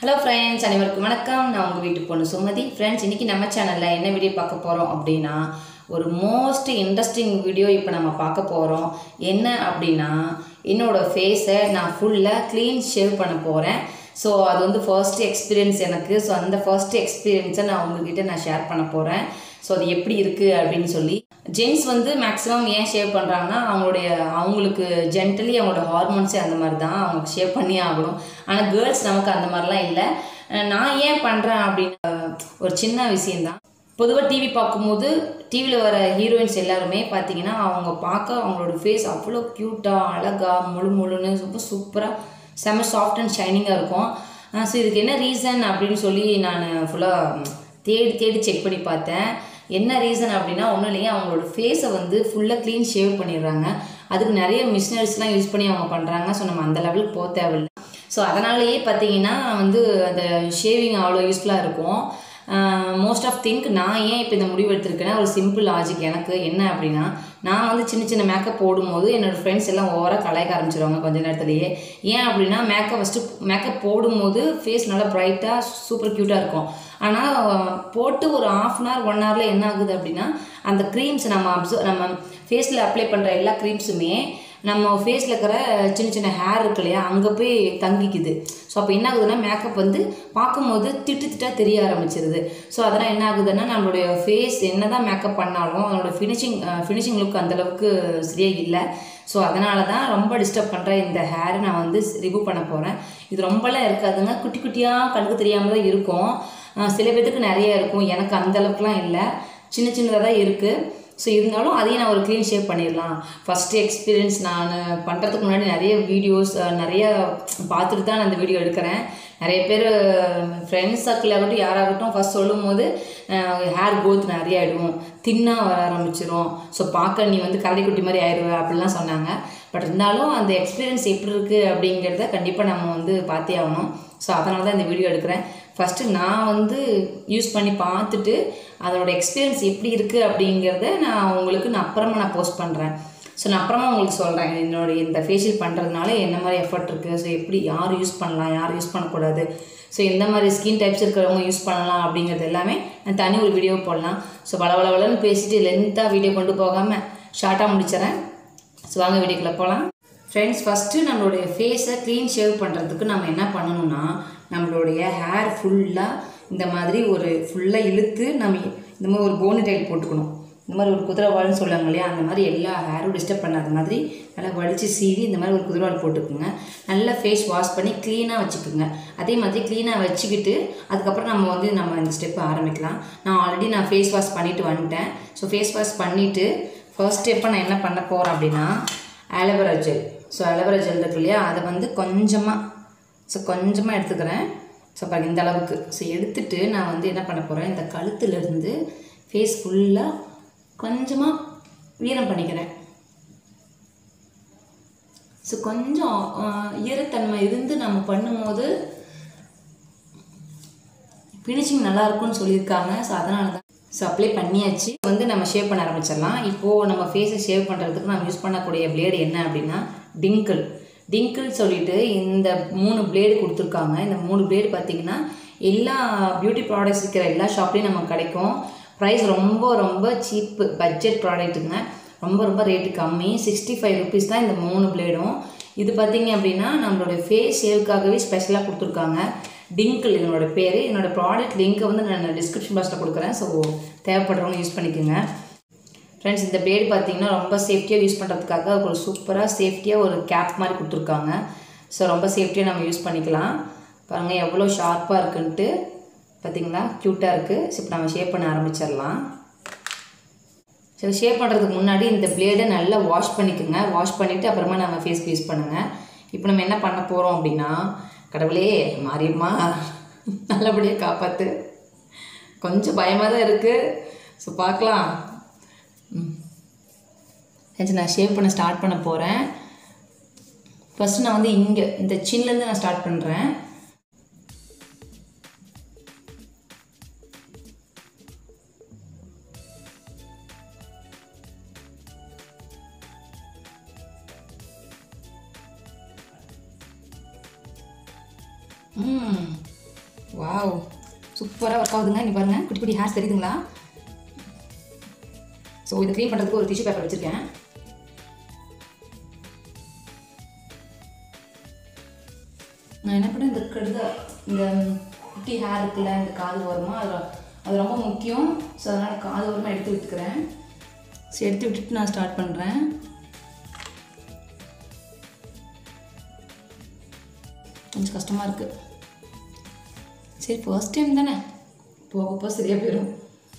hello friends அனைவருக்கும் வணக்கம் நான் உங்கள் வீட்டு பொண்ணு சுமதி ஃப்ரெண்ட்ஸ் இன்றைக்கி நம்ம சேனலில் என்ன வீடியோ பார்க்க போகிறோம் அப்படின்னா ஒரு மோஸ்ட் இன்ட்ரெஸ்டிங் வீடியோ இப்போ நம்ம பார்க்க போகிறோம் என்ன அப்படின்னா என்னோடய ஃபேஸை நான் ஃபுல்லாக க்ளீன் ஷேவ் பண்ண போகிறேன் ஸோ அது வந்து ஃபர்ஸ்ட் எக்ஸ்பீரியன்ஸ் எனக்கு ஸோ அந்த ஃபர்ஸ்ட் எக்ஸ்பீரியன்ஸை நான் உங்ககிட்ட நான் ஷேர் பண்ண போகிறேன் ஸோ அது எப்படி இருக்குது அப்படின்னு சொல்லி ஜென்ஸ் வந்து மேக்ஸிமம் ஏன் ஷேவ் பண்ணுறாங்கன்னா அவங்களுடைய அவங்களுக்கு ஜென்டலி அவங்களோட ஹார்மோன்ஸே அந்த மாதிரி தான் அவங்க ஷேவ் பண்ணியே ஆகணும் ஆனால் கேர்ள்ஸ் நமக்கு அந்த மாதிரிலாம் இல்லை அஹ் நான் ஏன் பண்ணுறேன் அப்படின்னு அஹ் ஒரு சின்ன விஷயந்தான் பொதுவாக டிவி பார்க்கும்போது டிவியில் வர ஹீரோயின்ஸ் எல்லாருமே பார்த்தீங்கன்னா அவங்க பார்க்க அவங்களோட ஃபேஸ் அவ்வளோ க்யூட்டாக அழகாக முழு முழுன்னு ரொம்ப சூப்பராக செம்ம சாஃப்ட் அண்ட் ஷைனிங்காக இருக்கும் ஸோ இதுக்கு என்ன ரீசன் அப்படின்னு சொல்லி நான் ஃபுல்லாக தேடி தேடி செக் பண்ணி பார்த்தேன் என்ன ரீசன் அப்படின்னா ஒன்றும் இல்லையா அவங்களோட ஃபேஸை வந்து ஃபுல்லாக க்ளீன் ஷேவ் பண்ணிடுறாங்க அதுக்கு நிறைய மிஷினரிஸ்லாம் யூஸ் பண்ணி அவங்க பண்ணுறாங்க ஸோ நம்ம அந்த லெவலுக்கு போக தேவையில்லை ஸோ அதனாலேயே பார்த்தீங்கன்னா வந்து அந்த ஷேவிங் அவ்வளோ யூஸ்ஃபுல்லாக இருக்கும் மோஸ்ட் ஆஃப் திங்க் நான் ஏன் இப்போ இந்த முடிவு எடுத்திருக்கேன்னா ஒரு சிம்பிள் லாஜிக் எனக்கு என்ன அப்படின்னா நான் வந்து சின்ன சின்ன மேக்கப் போடும்போது என்னோடய ஃப்ரெண்ட்ஸ் எல்லாம் ஓவராக கலாய்க்க ஆரம்பிச்சிருவாங்க கொஞ்ச நேரத்துலேயே ஏன் அப்படின்னா மேக்கப் ஃபஸ்ட்டு மேக்கப் போடும்போது ஃபேஸ் நல்லா ப்ரைட்டாக சூப்பர் க்யூட்டாக இருக்கும் ஆனால் போட்டு ஒரு ஆஃப் அன் ஹவர் ஒன் ஹவரில் என்ன ஆகுது அப்படின்னா அந்த க்ரீம்ஸ் நம்ம அப்சர்வ் நம்ம ஃபேஸில் அப்ளை பண்ணுற எல்லா க்ரீம்ஸுமே நம்ம ஃபேஸில் இருக்கிற சின்ன சின்ன ஹேர் இருக்கு இல்லையா அங்கே போய் தங்கிக்குது ஸோ அப்போ என்ன ஆகுதுன்னா மேக்கப் வந்து பார்க்கும்போது திட்டு திட்டாக தெரிய ஆரம்பிச்சிருது ஸோ அதெல்லாம் என்ன ஆகுதுன்னா நம்மளுடைய ஃபேஸ் என்ன தான் மேக்கப் பண்ணாலும் அதனோட ஃபினிஷிங் ஃபினிஷிங் லுக் அந்தளவுக்கு சரியாக இல்லை ஸோ அதனால தான் ரொம்ப டிஸ்டர்ப் பண்ணுற இந்த ஹேரை நான் வந்து ரிமூவ் பண்ண போகிறேன் இது ரொம்பலாம் இருக்காதுங்க குட்டி குட்டியாக கண்ணுக்கு தெரியாமல் தான் இருக்கும் அஹ் சில பேர்த்துக்கு நிறைய இருக்கும் எனக்கு அந்த அளவுக்குலாம் இல்லை சின்ன சின்னதாக தான் இருக்குது ஸோ இருந்தாலும் அதையும் நான் ஒரு க்ளீன் ஷேப் பண்ணிடலாம் ஃபஸ்ட்டு எக்ஸ்பீரியன்ஸ் நான் பண்ணுறதுக்கு முன்னாடி நிறைய வீடியோஸ் நிறைய பார்த்துட்டு தான் நான் அந்த வீடியோ எடுக்கிறேன் நிறைய பேர் ஃப்ரெண்ட்ஸ் சர்க்கிள் ஆகட்டும் யாராகட்டும் ஃபஸ்ட் சொல்லும் போது ஹேர் க்ரோத் நிறைய ஆகிடும் தின்னாக வர ஆரம்பிச்சிரும் ஸோ பார்க்க நீ வந்து கரடி குட்டி மாதிரி ஆயிடுவ அப்படிலாம் சொன்னாங்க பட் இருந்தாலும் அந்த எக்ஸ்பீரியன்ஸ் எப்படி இருக்குது அப்படிங்கிறத கண்டிப்பாக நம்ம வந்து பார்த்தே ஆகணும் ஸோ அதனால தான் இந்த வீடியோ எடுக்கிறேன் ஃபஸ்ட்டு நான் வந்து யூஸ் பண்ணி பார்த்துட்டு அதோட எக்ஸ்பீரியன்ஸ் எப்படி இருக்குது அப்படிங்கிறத நான் உங்களுக்கு நான் அப்புறமா நான் போஸ்ட் பண்ணுறேன் ஸோ நான் அப்புறமா உங்களுக்கு சொல்கிறேன் என்னோட இந்த ஃபேஷியல் பண்ணுறதுனால என்ன மாதிரி எஃபர்ட் இருக்குது ஸோ எப்படி யார் யூஸ் பண்ணலாம் யார் யூஸ் பண்ணக்கூடாது ஸோ எந்த மாதிரி ஸ்கின் டைப்ஸ் இருக்கிறவங்க யூஸ் பண்ணலாம் அப்படிங்கிறது எல்லாமே நான் தனி ஒரு வீடியோ போடலாம் ஸோ வளவளவலன்னு பேசிட்டு லென்த்தாக வீடியோ கொண்டு போகாமல் ஷார்ட்டாக முடிச்சிடறேன் ஸோ வாங்க வீடியோக்குள்ளே போகலாம் ஃப்ரெண்ட்ஸ் ஃபஸ்ட்டு நம்மளுடைய ஃபேஸை க்ளீன் ஷேவ் பண்ணுறதுக்கு நம்ம என்ன பண்ணணும்னா நம்மளுடைய ஹேர் ஃபுல்லாக இந்த மாதிரி ஒரு ஃபுல்லாக இழுத்து நம்ம இந்த மாதிரி ஒரு போனி டைல் போட்டுக்கணும் இந்த மாதிரி ஒரு குதிரைவால்னு சொல்லுவாங்க இல்லையா அந்த மாதிரி எல்லா ஹேரும் டிஸ்டர்ப் பண்ணாத மாதிரி நல்லா வலிச்சு சீவி இந்த மாதிரி ஒரு குதிரைவால் போட்டுக்குங்க நல்லா ஃபேஸ் வாஷ் பண்ணி க்ளீனாக வச்சுக்கோங்க அதே மாதிரி க்ளீனாக வச்சுக்கிட்டு அதுக்கப்புறம் நம்ம வந்து நம்ம இந்த ஸ்டெப்பை ஆரம்பிக்கலாம் நான் ஆல்ரெடி நான் ஃபேஸ் வாஷ் பண்ணிவிட்டு வந்துட்டேன் ஸோ ஃபேஸ் வாஷ் பண்ணிவிட்டு ஃபர்ஸ்ட் ஸ்டெப்பை நான் என்ன பண்ண போகிறேன் அப்படின்னா aloe vera gel so aloe vera gel இருக்கு இல்லையா அதை வந்து கொஞ்சமாக ஸோ கொஞ்சமாக எடுத்துக்கிறேன் ஸோ பாருங்க இந்த அளவுக்கு ஸோ எடுத்துட்டு நான் வந்து என்ன பண்ண போகிறேன் இந்த கழுத்துலேருந்து ஃபேஸ் ஃபுல்லாக கொஞ்சமாக வீரம் பண்ணிக்கிறேன் ஸோ கொஞ்சம் ஆஹ், ஈரத்தன்மை இருந்து நம்ம பண்ணும்போது ஃபினிஷிங் நல்லா இருக்கும்னு சொல்லியிருக்காங்க ஸோ அதனால தான் ஸோ அப்ளை பண்ணியாச்சு வந்து நம்ம ஷேவ் பண்ண ஆரம்பிச்சிடலாம் இப்போது நம்ம ஃபேஸை ஷேவ் பண்ணுறதுக்கு நம்ம யூஸ் பண்ணக்கூடிய பிளேடு என்ன அப்படின்னா டிங்கிள் டிங்கிள் சொல்லிட்டு இந்த மூணு பிளேடு கொடுத்துருக்காங்க இந்த மூணு பிளேடு பார்த்தீங்கன்னா எல்லா பியூட்டி ப்ராடக்ட்ஸ் இருக்கிற எல்லா ஷாப்லேயும் நமக்கு கிடைக்கும் ப்ரைஸ் ரொம்ப ரொம்ப சீப்பு பட்ஜெட் ப்ராடக்ட்டுங்க ரொம்ப ரொம்ப ரேட்டு கம்மி சிக்ஸ்டி ஃபைவ் ருபீஸ் தான் இந்த மூணு பிளேடும் இது பார்த்தீங்க அப்படின்னா நம்மளுடைய ஃபேஸ் ஷேவுக்காகவே ஸ்பெஷலாக கொடுத்துருக்காங்க டிங்கிள் இதனோட பேர் என்னோட ப்ராடக்ட் லிங்க்கை வந்து நான் டிஸ்கிரிப்ஷன் பாக்ஸில் கொடுக்குறேன் ஸோ தேவைப்படுறவங்க யூஸ் பண்ணிக்கோங்க ஃப்ரெண்ட்ஸ் இந்த பிளேடு பார்த்தீங்கன்னா ரொம்ப சேஃப்டியாக யூஸ் பண்ணுறதுக்காக ஒரு சூப்பராக சேஃப்டியாக ஒரு கேப் மாதிரி கொடுத்துருக்காங்க ஸோ ரொம்ப சேஃப்டியாக நம்ம யூஸ் பண்ணிக்கலாம் பாருங்கள் எவ்வளோ ஷார்ப்பாக இருக்குன்ட்டு பார்த்தீங்களா க்யூட்டாக இருக்குது ஸோ இப்போ நம்ம ஷேப் பண்ண ஆரம்பிச்சிடலாம் சரி ஷேப் பண்ணுறதுக்கு முன்னாடி இந்த பிளேடை நல்லா வாஷ் பண்ணிக்கோங்க வாஷ் பண்ணிவிட்டு அப்புறமா நம்ம ஃபேஸ்க்கு யூஸ் பண்ணுங்கள் இப்போ நம்ம என்ன பண்ண போகிறோம் அப்படின்னா கடவுளே மாரியம்மா நல்லபடியாக காப்பாற்று கொஞ்சம் பயமாக தான் இருக்குது ஸோ பார்க்கலாம் ம் சரி நான் ஷேப் பண்ண ஸ்டார்ட் பண்ண போகிறேன் ஃபஸ்ட்டு நான் வந்து இங்கே இந்த சின்லேருந்து நான் ஸ்டார்ட் பண்ணுறேன் ம் சூப்பராக ஒர்க் ஆகுதுங்க நீ பாருங்கள் குட்டி குட்டி ஹேர்ஸ் தெரியுதுங்களா ஸோ இதை க்ளீன் பண்ணுறதுக்கு ஒரு டிஷ்யூ பேப்பர் வச்சுருக்கேன் நான் என்ன பண்ணேன் இந்த கடுத இந்த குட்டி ஹேர் இருக்குல்ல இந்த காது ஓரமா அது அது ரொம்ப முக்கியம் ஸோ அதனால் காது ஓரமாக எடுத்து விட்டுக்கிறேன் ஸோ எடுத்து விட்டுட்டு நான் ஸ்டார்ட் பண்ணுறேன் கொஞ்சம் கஷ்டமாக இருக்குது சரி ஃபர்ஸ்ட் டைம் தானே போக போக சரியாக போயிடும்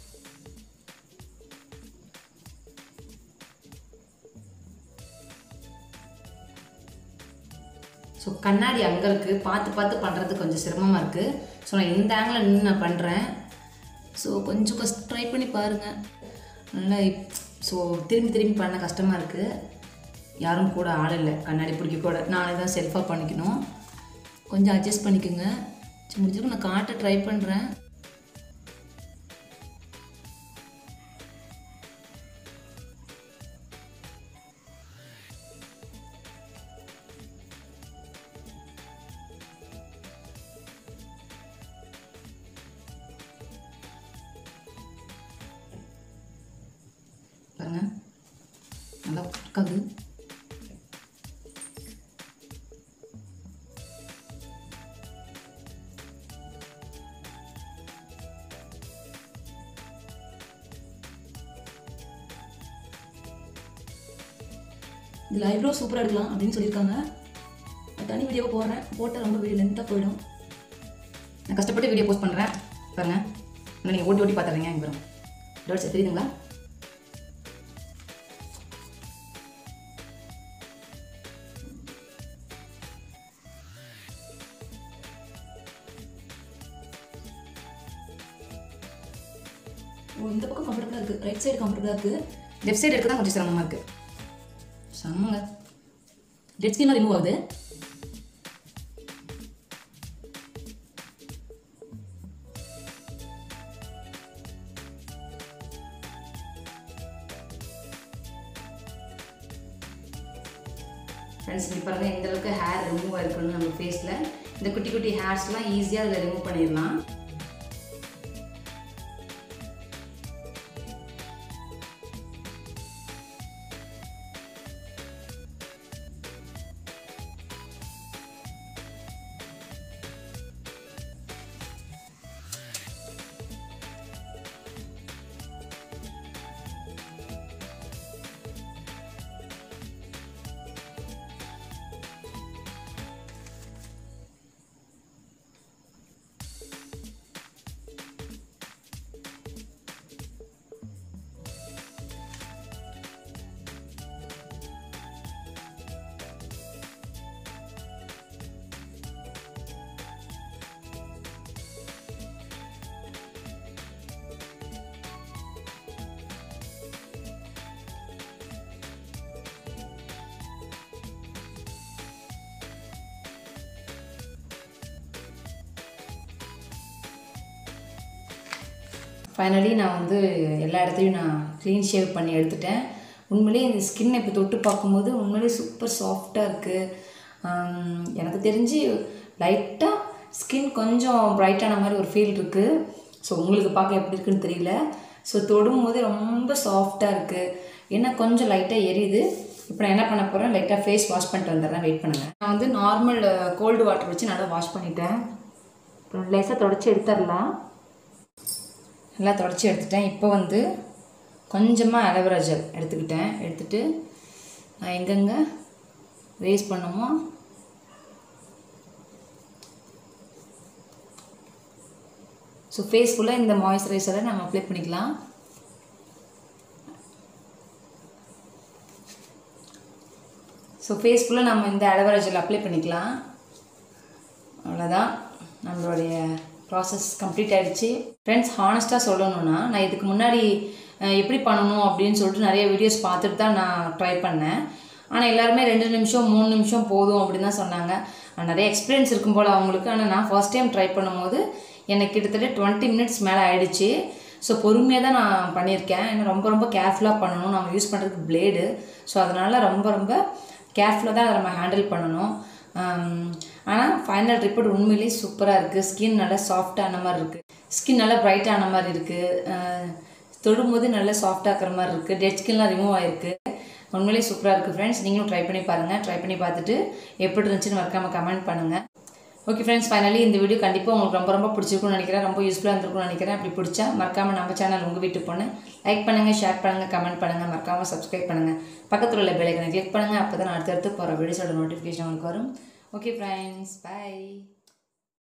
ஸோ கண்ணாடி அங்கே இருக்குது பார்த்து பார்த்து பண்ணுறது கொஞ்சம் சிரமமாக இருக்குது ஸோ நான் இந்த ஆங்கிளில் நின்று நான் பண்ணுறேன் ஸோ கொஞ்சம் கஷ்ட ட்ரை பண்ணி பாருங்கள் நல்லா ஸோ திரும்பி திரும்பி பண்ண கஷ்டமாக இருக்குது யாரும் கூட ஆள் இல்லை கண்ணாடி பிடிக்க கூட நானே தான் செல்ஃபாக பண்ணிக்கணும் கொஞ்சம் அட்ஜஸ்ட் பண்ணிக்கோங்க சரி முடிஞ்சிருக்கும் நான் காட்ட ட்ரை பண்ணுறேன் பாருங்க நல்லா இருக்காது இதில் ஐப்ரோ சூப்பராக எடுக்கலாம் அப்படின்னு சொல்லியிருக்காங்க நான் தனி வீடியோவை போடுறேன் போட்டால் ரொம்ப வீடியோ லென்த்தாக போயிடும் நான் கஷ்டப்பட்டு வீடியோ போஸ்ட் பண்ணுறேன் பாருங்கள் இல்லை நீங்கள் ஓட்டி ஓட்டி பார்த்துறீங்க இங்கே வரும் டோட்ஸ் தெரியுதுங்களா ஓ இந்த பக்கம் கம்ஃபர்டபுளாக இருக்குது ரைட் சைடு கம்ஃபர்டபுளாக இருக்குது லெஃப்ட் சைடு எடுக்க தான் கொஞ்சம் சிரமமாக இருக்குது செம்மங்க டெட் ஸ்கின்லாம் ரிமூவ் ஆகுது ஃப்ரெண்ட்ஸ் இப்படி பாருங்கள் எந்த அளவுக்கு ஹேர் ரிமூவ் ஆயிருக்குன்னு நம்ம ஃபேஸில் இந்த குட்டி குட்டி ஹேர்ஸ்லாம் ஈஸியாக அதில் ரிமூவ் பண்ணிடலாம் ஃபைனலி நான் வந்து எல்லா இடத்துலையும் நான் க்ளீன் ஷேவ் பண்ணி எடுத்துட்டேன் உண்மையிலேயே இந்த ஸ்கின் இப்போ தொட்டு பார்க்கும்போது உண்மையிலேயே சூப்பர் சாஃப்டாக இருக்குது எனக்கு தெரிஞ்சு லைட்டாக ஸ்கின் கொஞ்சம் பிரைட்டான மாதிரி ஒரு ஃபீல் இருக்குது ஸோ உங்களுக்கு பார்க்க எப்படி இருக்குன்னு தெரியல ஸோ தொடும்போது ரொம்ப சாஃப்டாக இருக்குது என்ன கொஞ்சம் லைட்டாக எரியுது இப்போ நான் என்ன பண்ண போகிறேன் லைட்டாக ஃபேஸ் வாஷ் பண்ணிட்டு வந்துடுறேன் வெயிட் பண்ணுங்கள் நான் வந்து நார்மல் கோல்டு வாட்டர் வச்சு நல்லா வாஷ் பண்ணிட்டேன் அப்புறம் லேசாக தொடச்சி எடுத்துடலாம் நல்லா தொடச்சி எடுத்துட்டேன் இப்போ வந்து கொஞ்சமாக அலோவேரா ஜெல் எடுத்துக்கிட்டேன் எடுத்துட்டு நான் எங்கெங்கே ரேஸ் பண்ணமோ ஸோ ஃபேஸ் ஃபுல்லாக இந்த மாய்ஸ்சரைசரை நம்ம அப்ளை பண்ணிக்கலாம் ஸோ ஃபேஸ் ஃபுல்லாக நம்ம இந்த அலோவேரா ஜெல் அப்ளை பண்ணிக்கலாம் அவ்வளோதான் நம்மளுடைய ப்ராசஸ் கம்ப்ளீட் ஆகிடுச்சு ஃப்ரெண்ட்ஸ் ஹானஸ்ட்டாக சொல்லணும்னா நான் இதுக்கு முன்னாடி அஹ், எப்படி பண்ணணும் அப்படின்னு சொல்லிட்டு நிறைய வீடியோஸ் பார்த்துட்டு தான் நான் ட்ரை பண்ணேன் ஆனால் எல்லாருமே ரெண்டு நிமிஷம் மூணு நிமிஷம் போதும் அப்படின்னு தான் சொன்னாங்க ஆனா, நிறைய எக்ஸ்பீரியன்ஸ் இருக்கும் போல் அவங்களுக்கு ஆனால் நான் ஃபர்ஸ்ட் டைம் ட்ரை பண்ணும்போது எனக்கு கிட்டத்தட்ட டுவெண்ட்டி மினிட்ஸ் மேலே ஆயிடுச்சு ஸோ பொறுமையாக தான் நான் பண்ணியிருக்கேன் ஏன்னா ரொம்ப ரொம்ப கேர்ஃபுல்லாக பண்ணணும் நம்ம யூஸ் பண்ணுறதுக்கு பிளேடு ஸோ அதனால் ரொம்ப ரொம்ப கேர்ஃபுல்லாக தான் அதை நம்ம ஹேண்டில் பண்ணணும் ஆனால் ஃபைனல் ரிப்போர்ட் உண்மையிலேயே சூப்பராக இருக்குது ஸ்கின் நல்லா சாஃப்டான மாதிரி இருக்குது ஸ்கின் நல்லா பிரைட்டான மாதிரி இருக்குது தொடும்போது நல்லா சாஃப்டாக இருக்கிற மாதிரி இருக்குது டெட் ஸ்கின்லாம் ரிமூவ் ஆகிருக்கு உண்மையிலேயே சூப்பராக இருக்குது ஃப்ரெண்ட்ஸ் நீங்களும் ட்ரை பண்ணி பாருங்கள் ட்ரை பண்ணி பார்த்துட்டு எப்படி இருந்துச்சுன்னு மறக்காமல் கமெண்ட் பண்ணுங்கள் ஓகே ஃப்ரெண்ட்ஸ் ஃபைனலி இந்த வீடியோ கண்டிப்பாக உங்களுக்கு ரொம்ப ரொம்ப பிடிச்சிருக்கும்னு நினைக்கிறேன் ரொம்ப யூஸ்ஃபுல்லாக இருந்திருக்கும்னு நினைக்கிறேன் அப்படி பிடிச்சா மறக்காமல் நம்ம சேனல் உங்கள் வீட்டு பொண்ணு லைக் பண்ணுங்கள் ஷேர் பண்ணுங்கள் கமெண்ட் பண்ணுங்கள் மறக்காமல் சப்ஸ்கிரைப் பண்ணுங்கள் பக்கத்தில் உள்ள பெல்லைக்கனை கிளிக் பண்ணுங்கள் அப்போ தான் அடுத்தடுத்து போகிற வீடியோஸோட நோட்டிஃபிகேஷன் உங்களுக்கு வரும் ஓகே ஃப்ரெண்ட்ஸ் பை